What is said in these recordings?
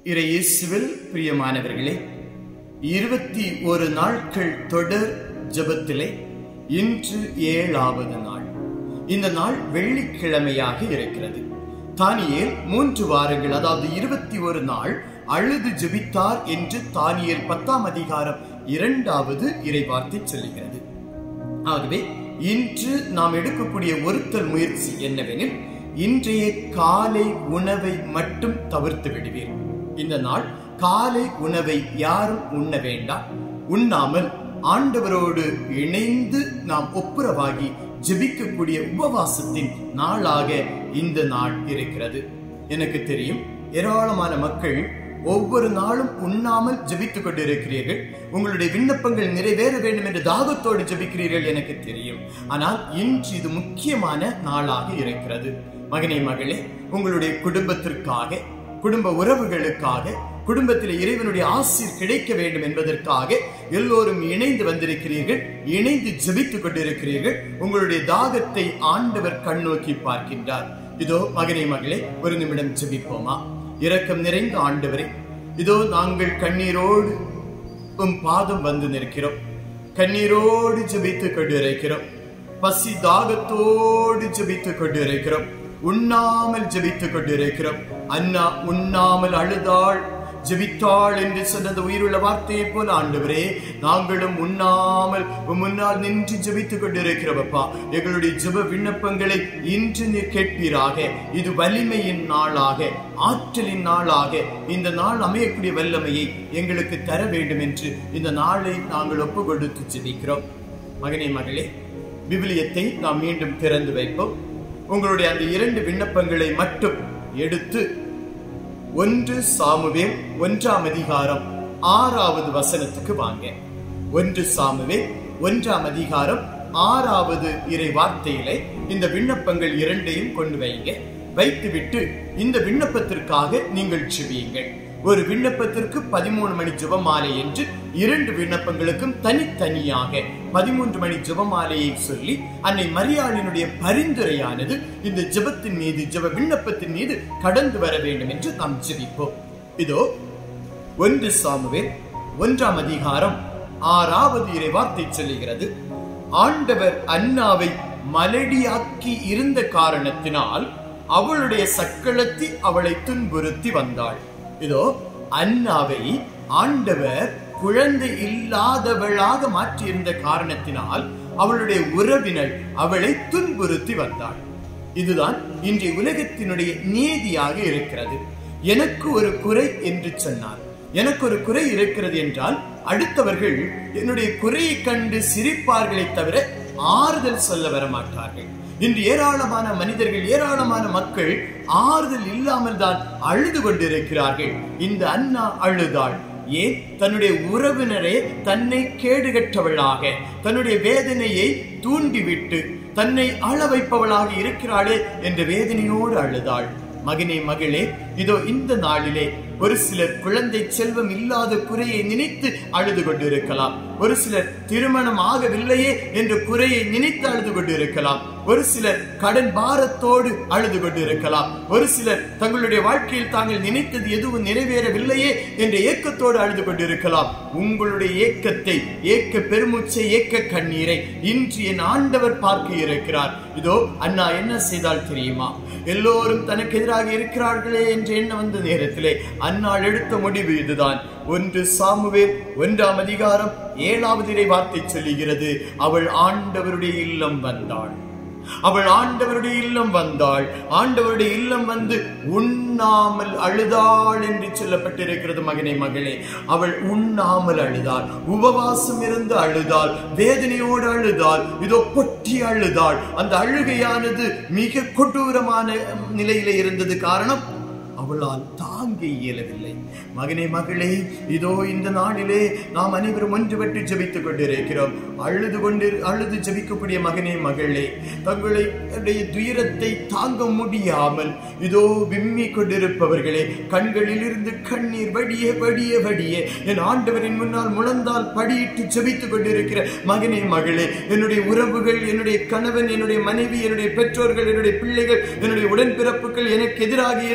இறையேசுவில் பிரியமானவர்களே இருபத்தி ஒரு நாட்கள் தொடர் ஜெபத்திலே இன்று ஏழாவது நாள் இந்த நாள் வெள்ளிக்கிழமையாக இருக்கிறது தானியேல் மூன்று வாரங்கள் அதாவது இருபத்தி ஒரு நாள் அழுது ஜெபித்தார் என்று தானியேல் பத்தாம் அதிகாரம் இரண்டாவது இறைவார்த்தை சொல்லுகிறது ஆகவே இன்று நாம் எடுக்கக்கூடிய ஒருத்தல் முயற்சி என்னவெனில் இன்றைய காலை உணவை மட்டும் தவிர்த்து விடுவீர் இந்த நாள் காலை உணவை யாரும் உண்ண வேண்டாம் உண்ணாமல் ஆண்டவரோடு இணைந்து நாம் ஒப்புரவாகி ஜெபிக்கக்கூடிய உபவாசத்தின் நாளாக இந்த நாள் இருக்கிறது எனக்கு தெரியும் ஏராளமான மக்கள் ஒவ்வொரு நாளும் உண்ணாமல் ஜெபித்துக் கொண்டிருக்கிறீர்கள் உங்களுடைய விண்ணப்பங்கள் நிறைவேற வேண்டும் என்று தாகத்தோடு ஜெபிக்கிறீர்கள் எனக்கு தெரியும் ஆனால் இன்று இது முக்கியமான நாளாக இருக்கிறது மகனே மகளே உங்களுடைய குடும்பத்திற்காக குடும்ப உறவுகளுக்காக குடும்பத்தில் இறைவனுடைய ஆசிர் கிடைக்க வேண்டும் என்பதற்காக எல்லோரும் இணைந்து வந்திருக்கிறீர்கள் இணைந்து ஜெபித்துக் கொண்டிருக்கிறீர்கள் உங்களுடைய தாகத்தை ஆண்டவர் கண்ணோக்கி பார்க்கின்றார் இதோ மகனே மகளே ஒரு நிமிடம் ஜெபிப்போமா இரக்கம் நிறைந்த ஆண்டவரே இதோ நாங்கள் கண்ணீரோடு உம் பாதம் வந்து நிற்கிறோம் கண்ணீரோடு ஜெபித்துக் கொண்டிருக்கிறோம் பசி தாகத்தோடு ஜெபித்துக் கொண்டிருக்கிறோம் உண்ணாமல் ஜெபித்துக் கொண்டிருக்கிறோம் அண்ணா உண்ணாமல் அழுதாள் ஜெபித்தாள் என்று சொன்னது உயிருள்ள வார்த்தையை போல ஆண்டவரே நாங்களும் உண்ணாமல் முன்னால் நின்று ஜெபித்துக் கொண்டிருக்கிறோம் அப்பா எங்களுடைய ஜெப விண்ணப்பங்களை இன்று நீர் கேட்பீராக இது வலிமையின் நாளாக ஆற்றலின் நாளாக இந்த நாள் அமையக்கூடிய வல்லமையை எங்களுக்கு தர வேண்டும் என்று இந்த நாளை நாங்கள் ஒப்பு கொடுத்து ஜெபிக்கிறோம் மகனே மகளே விவிலியத்தை நாம் மீண்டும் திறந்து வைப்போம் உங்களுடைய அந்த இரண்டு விண்ணப்பங்களை மட்டும் எடுத்து ஒன்று சாமுவேல் ஒன்றாம் அதிகாரம் ஆறாவது வசனத்துக்கு வாங்க ஒன்று சாமுவேல் ஒன்றாம் அதிகாரம் ஆறாவது இறை வார்த்தையிலே இந்த விண்ணப்பங்கள் இரண்டையும் கொண்டு வைங்க வைத்துவிட்டு இந்த விண்ணப்பத்திற்காக நீங்கள் செவியுங்கள் ஒரு விண்ணப்பத்திற்கு பதிமூணு மணி ஜெபமாலை என்று இரண்டு விண்ணப்பங்களுக்கும் தனித்தனியாக பதிமூன்று மணி ஜெபமாலையை சொல்லி அன்னை மரியாளினுடைய பரிந்துரையானது இந்த ஜெபத்தின் மீது ஜெப விண்ணப்பத்தின் மீது கடந்து வர வேண்டும் என்று நாம் ஜெபிப்போம் இதோ ஒன்று சாமுவேல் ஒன்றாம் அதிகாரம் ஆறாவது இறை வார்த்தை சொல்லுகிறது ஆண்டவர் அன்னாவை மலடியாக்கி இருந்த காரணத்தினால் அவளுடைய சக்களத்தி அவளை துன்புறுத்தி வந்தாள் இதோ அன்னாவை ஆண்டவர் குழந்தை இல்லாதவளாக மாற்றியிருந்த காரணத்தினால் அவளுடைய உறவினர் அவளை துன்புறுத்தி வந்தாள் இதுதான் இன்றைய உலகத்தினுடைய நீதியாக இருக்கிறது எனக்கு ஒரு குறை என்று சொன்னார் எனக்கு ஒரு குறை இருக்கிறது என்றால் அடுத்தவர்கள் என்னுடைய குறையை கண்டு சிரிப்பார்களே தவிர ஆறுதல் சொல்ல வர மாட்டார்கள் இன்று ஏராளமான மனிதர்கள் ஏராளமான மக்கள் ஆறுதல் இல்லாமல் தான் அழுது கொண்டிருக்கிறார்கள் இந்த அண்ணா அழுதாள் ஏன் தன்னுடைய உறவினரே தன்னை கேடுகற்றவளாக தன்னுடைய வேதனையை தூண்டிவிட்டு தன்னை அழ வைப்பவளாக இருக்கிறாளே என்ற வேதனையோடு அழுதாள் மகனே மகளே இதோ இந்த நாளிலே ஒரு சிலர் குழந்தை செல்வம் இல்லாத குறையை நினைத்து அழுது கொண்டிருக்கலாம் ஒரு சிலர் திருமணம் ஆகவில்லையே என்ற குறையை நினைத்து அழுது கொண்டிருக்கலாம் ஒரு சிலர் கடன் பாரத்தோடு அழுது கொண்டிருக்கலாம் ஒரு சிலர் தங்களுடைய வாழ்க்கையில் தாங்கள் நினைத்தது எதுவும் நிறைவேறவில்லையே என்ற ஏக்கத்தோடு அழுது கொண்டிருக்கலாம் உங்களுடைய ஏக்கத்தை ஏக்க பெருமூச்சை ஏக்க கண்ணீரை இன்று என் ஆண்டவர் பார்க்க இருக்கிறார் இதோ அண்ணா என்ன செய்தால் தெரியுமா எல்லோரும் தனக்கு எதிராக இருக்கிறார்களே என்று எண்ண வந்த நேரத்திலே அன்னாள் எடுத்த முடிவு இதுதான் ஒன்று சாமுவேல் ஒன்றாம் அதிகாரம் ஏழாவது இறை வார்த்தை சொல்லுகிறது அவள் ஆண்டவருடைய இல்லம் வந்தாள் அவள் ஆண்டவருடைய இல்லம் வந்தாள் ஆண்டவருடைய இல்லம் வந்து உண்ணாமல் அழுதாள் என்று சொல்லப்பட்டிருக்கிறது மகனே மகளே அவள் உண்ணாமல் அழுதாள் உபவாசம் இருந்து அழுதாள் வேதனையோடு அழுதாள் இதோ பொட்டி அழுதாள் அந்த அழுகையானது மிக கொடூரமான நிலையில இருந்தது காரணம் அவளால் தாங்க இயலவில்லை மகனே மகளே இதோ இந்த நாளிலே நாம் அனைவரும் ஒன்றுபட்டு ஜெபித்துக் கொண்டிருக்கிறோம் அழுது கொண்டு அழுது ஜெபிக்கக்கூடிய மகனே மகளே தங்களுடைய துயரத்தை தாங்க முடியாமல் இதோ விம்மி கொண்டிருப்பவர்களே கண்களில் இருந்து கண்ணீர் வடிய வடிய வடிய என் ஆண்டவரின் முன்னால் முழந்தால் படியிட்டு ஜெபித்துக் கொண்டிருக்கிற மகனே மகளே என்னுடைய உறவுகள் என்னுடைய கணவன் என்னுடைய மனைவி என்னுடைய பெற்றோர்கள் என்னுடைய பிள்ளைகள் என்னுடைய உடன்பிறப்புகள் எனக்கு எதிராக இருக்கிறார்கள்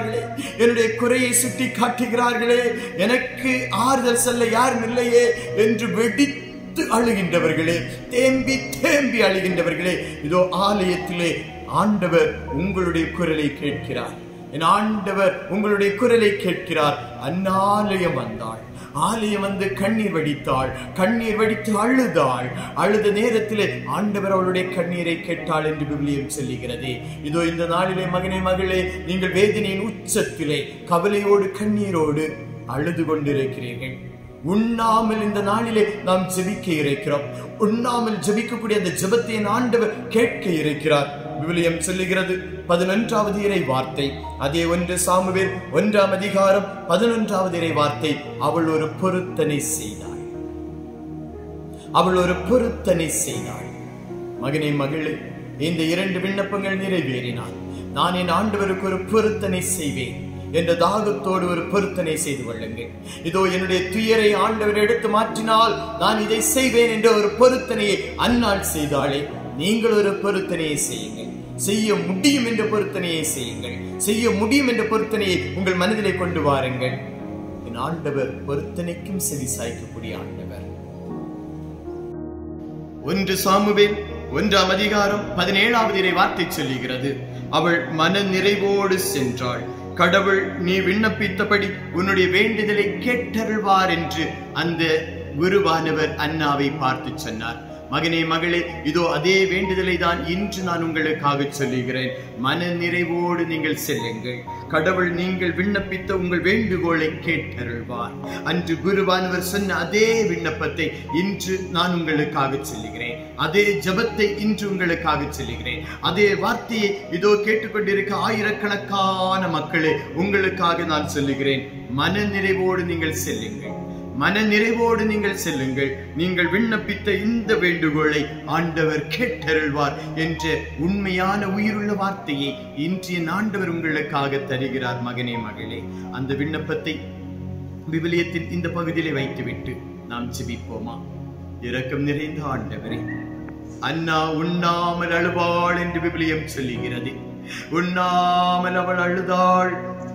காட்டுகிறார்களே என்னுடைய குறையை சுட்டி காட்டுகிறார்களே எனக்கு ஆறுதல் சொல்ல யாரும் இல்லையே என்று வெடித்து அழுகின்றவர்களே தேம்பி தேம்பி அழுகின்றவர்களே இதோ ஆலயத்திலே ஆண்டவர் உங்களுடைய குரலை கேட்கிறார் என் ஆண்டவர் உங்களுடைய குரலை கேட்கிறார் அந்நாலயம் வந்தாள் ஆலயம் வந்து கண்ணீர் வடித்தாள் கண்ணீர் வடித்து அழுதாள் அழுத நேரத்திலே ஆண்டவர் அவளுடைய கண்ணீரை கேட்டாள் என்று விவிலியம் சொல்லுகிறது இதோ இந்த நாளிலே மகனே மகளே நீங்கள் வேதனையின் உச்சத்திலே கவலையோடு கண்ணீரோடு அழுது கொண்டிருக்கிறீர்கள் உண்ணாமல் இந்த நாளிலே நாம் ஜெபிக்க இருக்கிறோம் உண்ணாமல் ஜெபிக்கக்கூடிய அந்த ஜெபத்தை என் ஆண்டவர் கேட்க இருக்கிறார் விவிலியம் சொல்லுகிறது பதினொன்றாவது இறை வார்த்தை அதே ஒன்று சாமுவேல் ஒன்றாம் அதிகாரம் பதினொன்றாவது இறை வார்த்தை அவள் ஒரு பொருத்தனை செய்தாள் அவள் ஒரு பொருத்தனை செய்தாள் மகனே மகளே இந்த இரண்டு விண்ணப்பங்கள் நிறைவேறினார் நான் என் ஆண்டவருக்கு ஒரு பொருத்தனை செய்வேன் என்ற தாகத்தோடு ஒரு பொருத்தனை செய்து கொள்ளுங்கள் இதோ என்னுடைய துயரை ஆண்டவர் எடுத்து மாற்றினால் நான் இதை செய்வேன் என்ற ஒரு பொருத்தனையை அந்நாள் செய்தாளே நீங்கள் ஒரு பொருத்தனையை செய்யுங்கள் செய்ய முடியும் என்ற பொருத்தனையை செய்யுங்கள் செய்ய முடியும் என்ற பொருத்தனையை உங்கள் மனதிலே கொண்டு வாருங்கள் என் ஆண்டவர் பொருத்தனைக்கும் செவி சாய்க்கக்கூடிய ஆண்டவர் ஒன்று சாமுவேல் ஒன்றாம் அதிகாரம் பதினேழாவது இறை வார்த்தை சொல்லுகிறது அவள் மன நிறைவோடு சென்றாள் கடவுள் நீ விண்ணப்பித்தபடி உன்னுடைய வேண்டுதலை கேட்டருள்வார் என்று அந்த குருவானவர் அண்ணாவை பார்த்து சொன்னார் மகனே மகளே இதோ அதே வேண்டுதலை தான் இன்று நான் உங்களுக்காக சொல்லுகிறேன் மன நிறைவோடு நீங்கள் செல்லுங்கள் கடவுள் நீங்கள் விண்ணப்பித்த உங்கள் வேண்டுகோளை கேட்டருள்வார் அன்று குருவானவர் சொன்ன அதே விண்ணப்பத்தை இன்று நான் உங்களுக்காக சொல்லுகிறேன் அதே ஜபத்தை இன்று உங்களுக்காக சொல்லுகிறேன் அதே வார்த்தையை இதோ கேட்டுக்கொண்டிருக்க ஆயிரக்கணக்கான மக்களே உங்களுக்காக நான் சொல்லுகிறேன் மன நிறைவோடு நீங்கள் செல்லுங்கள் மன நிறைவோடு நீங்கள் செல்லுங்கள் நீங்கள் விண்ணப்பித்த இந்த வேண்டுகோளை ஆண்டவர் கேட்டருள்வார் என்ற உண்மையான உயிருள்ள வார்த்தையை இன்றைய ஆண்டவர் உங்களுக்காக தருகிறார் மகனே மகளே அந்த விண்ணப்பத்தை விவிலியத்தின் இந்த பகுதியிலே வைத்துவிட்டு நாம் ஜெபிப்போமா இரக்கம் நிறைந்த ஆண்டவரே அண்ணா உண்ணாமல் அழுவாள் என்று விவிலியம் சொல்லுகிறது உண்ணாமல் அவள் அழுதாள்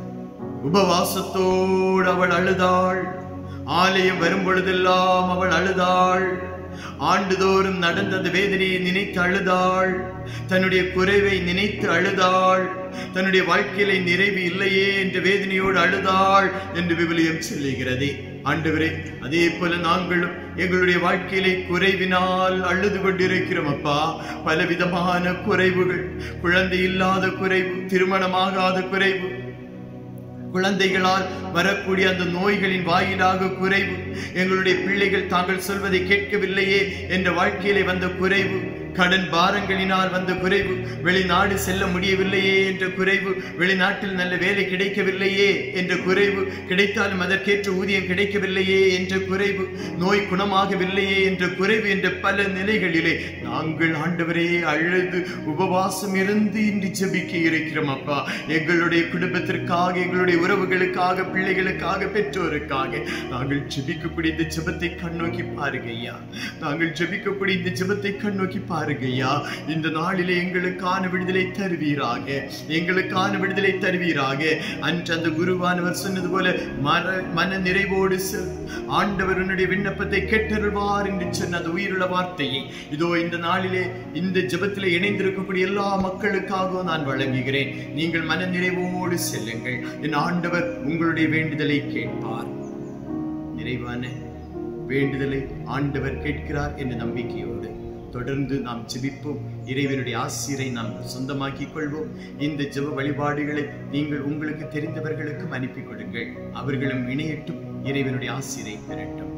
உபவாசத்தோடு அவள் அழுதாள் ஆலயம் வரும் பொழுதெல்லாம் அவள் அழுதாள் ஆண்டுதோறும் நடந்த அந்த வேதனையை நினைத்து அழுதாள் தன்னுடைய குறைவை நினைத்து அழுதாள் தன்னுடைய வாழ்க்கையில நிறைவு இல்லையே என்ற வேதனையோடு அழுதாள் என்று விவிலியம் சொல்லுகிறது ஆண்டவரே அதே போல நாங்களும் எங்களுடைய வாழ்க்கையிலே குறைவினால் அழுது கொண்டிருக்கிறோம் அப்பா பலவிதமான குறைவுகள் குழந்தை இல்லாத குறைவு திருமணமாகாத குறைவு குழந்தைகளால் வரக்கூடிய அந்த நோய்களின் வாயிலாக குறைவு எங்களுடைய பிள்ளைகள் தாங்கள் சொல்வதை கேட்கவில்லையே என்ற வாழ்க்கையிலே வந்த குறைவு கடன் பாரங்களினால் வந்த குறைவு வெளிநாடு செல்ல முடியவில்லையே என்ற குறைவு வெளிநாட்டில் நல்ல வேலை கிடைக்கவில்லையே என்ற குறைவு கிடைத்தாலும் அதற்கேற்ற ஊதியம் கிடைக்கவில்லையே என்ற குறைவு நோய் குணமாகவில்லையே என்ற குறைவு என்ற பல நிலைகளிலே நாங்கள் ஆண்டவரே அழுது உபவாசம் இருந்து இன்று ஜெபிக்க இருக்கிறோம் அப்பா எங்களுடைய குடும்பத்திற்காக எங்களுடைய உறவுகளுக்காக பிள்ளைகளுக்காக பெற்றோருக்காக நாங்கள் ஜெபிக்கக்கூடிய இந்த ஜெபத்தை கண்ணோக்கி பாருங்க ஐயா நாங்கள் ஜெபிக்கக்கூடிய இந்த ஜெபத்தை கண்ணோக்கி பாருங்க ஐயா இந்த நாளிலே எங்களுக்கான விடுதலை தருவீராக எங்களுக்கான விடுதலை தருவீராக அன்று அந்த குருவானவர் சொன்னது போல மர மன நிறைவோடு செல் ஆண்டவர் உன்னுடைய விண்ணப்பத்தை கெட்டருள்வார் என்று சொன்ன அந்த உயிருள்ள வார்த்தையை இதோ இந்த நாளிலே இந்த ஜெபத்திலே இணைந்திருக்கக்கூடிய எல்லா மக்களுக்காகவும் நான் வழங்குகிறேன் நீங்கள் மன நிறைவோடு செல்லுங்கள் என் ஆண்டவர் உங்களுடைய வேண்டுதலை கேட்பார் நிறைவான வேண்டுதலை ஆண்டவர் கேட்கிறார் என்ற நம்பிக்கையோடு தொடர்ந்து நாம் ஜெபிப்போம் இறைவனுடைய ஆசிரை நாம் சொந்தமாக்கிக் கொள்வோம் இந்த ஜெப வழிபாடுகளை நீங்கள் உங்களுக்கு தெரிந்தவர்களுக்கும் அனுப்பி கொடுங்கள் அவர்களும் இணையட்டும் இறைவனுடைய ஆசிரை பெறட்டும்